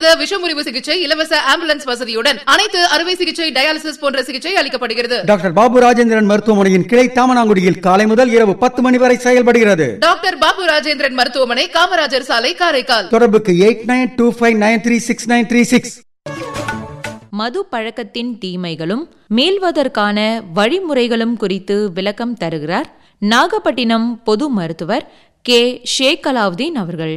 விஷமுறிவு சிகிச்சை இலவச ஆம்புலன்ஸ் வசதியுடன் அனைத்து அறுவை சிகிச்சை டயாலிசிஸ் போன்ற சிகிச்சை அளிக்கப்படுகிறது டாக்டர் பாபு ராஜேந்திரன் மருத்துவமனையின் கிளை தாமனாங்குடியில் காலை முதல் இரவு பத்து மணி வரை செயல்படுகிறது டாக்டர் பாபு ராஜேந்திரன் மருத்துவமனை காமராஜர் சாலை காரைக்கால் தொடர்புக்கு eight nine two five nine three six nine three six மது பழக்கத்தின் தீமைகளும் மீள்வதற்கான வழிமுறைகளும் குறித்து விளக்கம் தருகிறார் நாகப்பட்டினம் பொது மருத்துவர் கே ஷேக் அலாவுதீன் அவர்கள்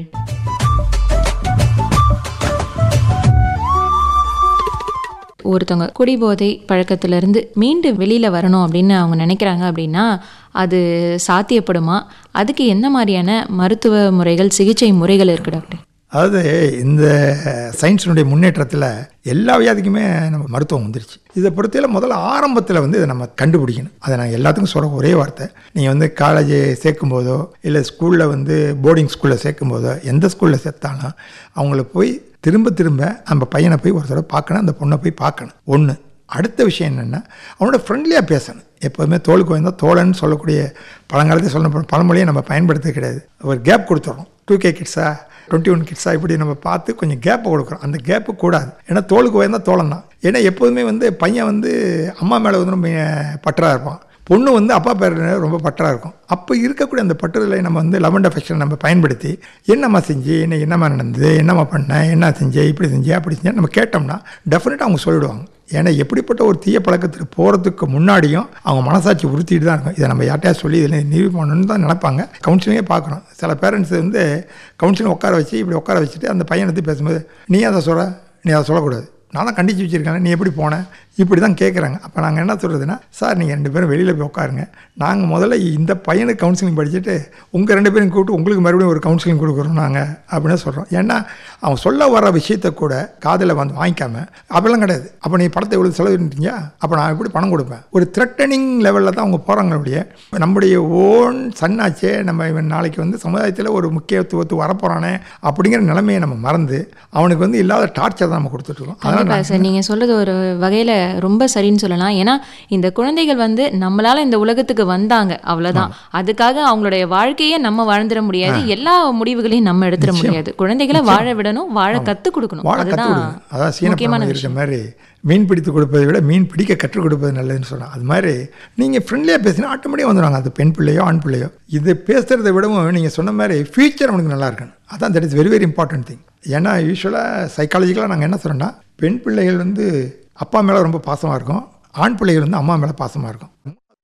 ஒருத்தவங்க குடிபோதை பழக்கத்திலிருந்து மீண்டு வெளியில் வரணும் அப்படின்னு அவங்க நினைக்கிறாங்க அப்படின்னா அது சாத்தியப்படுமா அதுக்கு என்ன மாதிரியான மருத்துவ முறைகள் சிகிச்சை முறைகள் இருக்கு டாக்டர் அதாவது இந்த சயின்ஸினுடைய முன்னேற்றத்தில் எல்லா வியாதிக்குமே நம்ம மருத்துவம் வந்துருச்சு இதை பொறுத்தவரை முதல்ல ஆரம்பத்தில் வந்து இதை நம்ம கண்டுபிடிக்கணும் அதை நான் எல்லாத்துக்கும் சொல்கிற ஒரே வார்த்தை நீங்கள் வந்து காலேஜ் சேர்க்கும் போதோ இல்லை ஸ்கூலில் வந்து போர்டிங் ஸ்கூலில் சேர்க்கும் போதோ எந்த ஸ்கூலில் சேர்த்தாலும் அவங்கள போய் திரும்ப திரும்ப நம்ம பையனை போய் ஒரு தடவை பார்க்கணும் அந்த பொண்ணை போய் பார்க்கணும் ஒன்று அடுத்த விஷயம் என்னென்னா அவனோட ஃப்ரெண்ட்லியாக பேசணும் எப்போதுமே தோளுக்கு வந்தால் தோழன்னு சொல்லக்கூடிய பழங்காலத்தில் சொல்ல பழமொழியை நம்ம பயன்படுத்த கிடையாது ஒரு கேப் கொடுத்துட்றோம் டூ கே கிட்ஸா டுவெண்ட்டி ஒன் கிட்ஸா இப்படி நம்ம பார்த்து கொஞ்சம் கேப்பை கொடுக்குறோம் அந்த கேப்பு கூடாது ஏன்னா தோளுக்கு வந்தால் தோழன் தான் ஏன்னா எப்போதுமே வந்து பையன் வந்து அம்மா மேலே வந்து ரொம்ப பற்றா இருப்பான் பொண்ணு வந்து அப்பா பேர் ரொம்ப பற்றா இருக்கும் அப்போ இருக்கக்கூடிய அந்த பற்றுதலை நம்ம வந்து லவண்ட் அஃபெக்ஷன் நம்ம பயன்படுத்தி என்னம்மா செஞ்சு என்ன என்னம்மா நடந்தது என்னம்மா பண்ண என்ன செஞ்ச இப்படி செஞ்ச அப்படி செஞ்ச நம்ம கேட்டோம்னா டெஃபினட்டாக அவங்க சொல்லிடுவாங்க ஏன்னா எப்படிப்பட்ட ஒரு தீய பழக்கத்துக்கு போகிறதுக்கு முன்னாடியும் அவங்க மனசாட்சி உறுத்திட்டு தான் இருக்கும் இதை நம்ம யார்ட்டையா சொல்லி இதில் நிரூபி பண்ணணும்னு தான் நினைப்பாங்க கவுன்சிலிங்கே பார்க்குறோம் சில பேரண்ட்ஸ் வந்து கவுன்சிலிங் உட்கார வச்சு இப்படி உட்கார வச்சுட்டு அந்த பையனை எடுத்து பேசும்போது நீ அதை சொல்ல நீ அதை சொல்லக்கூடாது நான் தான் கண்டிச்சு வச்சுருக்கேன் நீ எப்படி போன இப்படி தான் கேட்குறாங்க அப்போ நாங்கள் என்ன சொல்கிறதுனா சார் நீங்கள் ரெண்டு பேரும் வெளியில் போய் உட்காருங்க நாங்கள் முதல்ல இந்த பையனுக்கு கவுன்சிலிங் படிச்சுட்டு உங்கள் ரெண்டு பேரும் கூப்பிட்டு உங்களுக்கு மறுபடியும் ஒரு கவுன்சிலிங் கொடுக்குறோம் நாங்கள் அப்படின்னு சொல்கிறோம் ஏன்னா அவன் சொல்ல வர விஷயத்த கூட காதில் வந்து வாங்கிக்காம அப்படிலாம் கிடையாது அப்போ நீ படத்தை இவ்வளோ செலவிட்டீங்க அப்போ நான் எப்படி பணம் கொடுப்பேன் ஒரு த்ரெட்டனிங் லெவலில் தான் அவங்க போகிறாங்களுடைய நம்முடைய ஓன் சன்னாச்சே நம்ம இவன் நாளைக்கு வந்து சமுதாயத்தில் ஒரு முக்கியத்துவத்து வரப்போகிறானே அப்படிங்கிற நிலைமையை நம்ம மறந்து அவனுக்கு வந்து இல்லாத டார்ச்சர் தான் நம்ம கொடுத்துட்ருக்கோம் அதனால் கண்டிப்பா சார் நீங்க சொல்றது ஒரு வகையில ரொம்ப சரின்னு சொல்லலாம் ஏன்னா இந்த குழந்தைகள் வந்து நம்மளால இந்த உலகத்துக்கு வந்தாங்க அவ்வளவுதான் அதுக்காக அவங்களுடைய வாழ்க்கையே நம்ம வாழ்ந்துட முடியாது எல்லா முடிவுகளையும் நம்ம எடுத்துட முடியாது குழந்தைகளை வாழ விடணும் வாழ கத்து கொடுக்கணும் வாழ கற்றுக் அதுதான் கொடுங்க அதான் சீன முக்கியமான பழமொழி விஷயம் இருக்க மாதிரி மீன் பிடித்து கொடுப்பதை விட மீன் பிடிக்க கற்றுக் கொடுப்பது நல்லதுன்னு சொன்னான் அது மாதிரி நீங்கள் ஃப்ரெண்ட்லியாக பேசினா ஆட்டோமேட்டிக்காக வந்துடுவாங்க அது பெண் பிள்ளையோ ஆண் பிள்ளையோ இது பேசுகிறத விடவும் நீங்கள் சொன்ன மாதிரி ஃபியூச்சர் அவனுக்கு நல்லா இருக்கணும் அதான் that is very very important thing ஏன்னா யூஸ்வலாக சைக்காலஜிக்கலாக நாங்கள் என்ன சொல்கிறோன்னா பெண் பிள்ளைகள் வந்து அப்பா மேலே ரொம்ப பாசமாக இருக்கும் ஆண் பிள்ளைகள் வந்து அம்மா மேலே பாசமாக இருக்கும்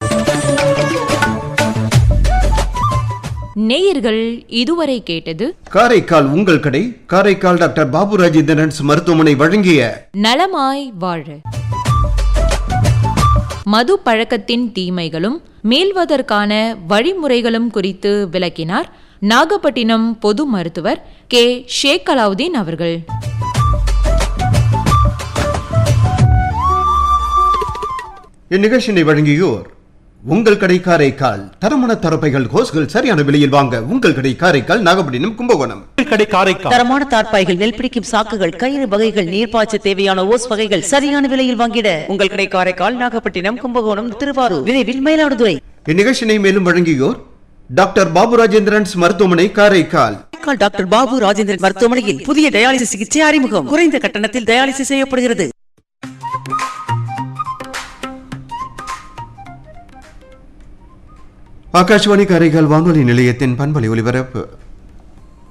நேயர்கள் இதுவரை கேட்டது காரைக்கால் உங்கள் கடை காரைக்கால் டாக்டர் பாபு ராஜேந்திரன்ஸ் மருத்துவமனை வழங்கிய நலமாய் வாழ மது பழக்கத்தின் தீமைகளும் மீள்வதற்கான வழிமுறைகளும் குறித்து விளக்கினார் நாகப்பட்டினம் பொது மருத்துவர் கே ஷேக் அலாவுதீன் அவர்கள் இந்நிகழ்ச்சியை வழங்கியோர் உங்கள் கடை காரைக்கால் தரமான தரப்பைகள் ஹோஸ்கள் சரியான விலையில் வாங்க உங்கள் கடை காரைக்கால் நாகப்பட்டினம் கும்பகோணம் கடை காரைக்கால் தரமான தார்ப்பாய்கள் நெல் பிடிக்கும் சாக்குகள் கயிறு வகைகள் நீர்ப்பாய்ச்ச தேவையான ஓஸ் வகைகள் சரியான விலையில் வாங்கிட உங்கள் கடை காரைக்கால் நாகப்பட்டினம் கும்பகோணம் திருவாரூர் விரைவில் மயிலாடுதுறை இந்நிகழ்ச்சியை மேலும் வழங்கியோர் டாக்டர் பாபு ராஜேந்திரன்ஸ் மருத்துவமனை காரைக்கால் காரைக்கால் டாக்டர் பாபு ராஜேந்திரன் மருத்துவமனையில் புதிய டயாலிசிஸ் சிகிச்சை அறிமுகம் குறைந்த கட்டணத்தில் டயாலிசிஸ் செய்யப்படுகிறது ஆகாஷ்வாணி காரைக்கால் வானொலி நிலையத்தின் பண்பலை ஒலிபரப்பு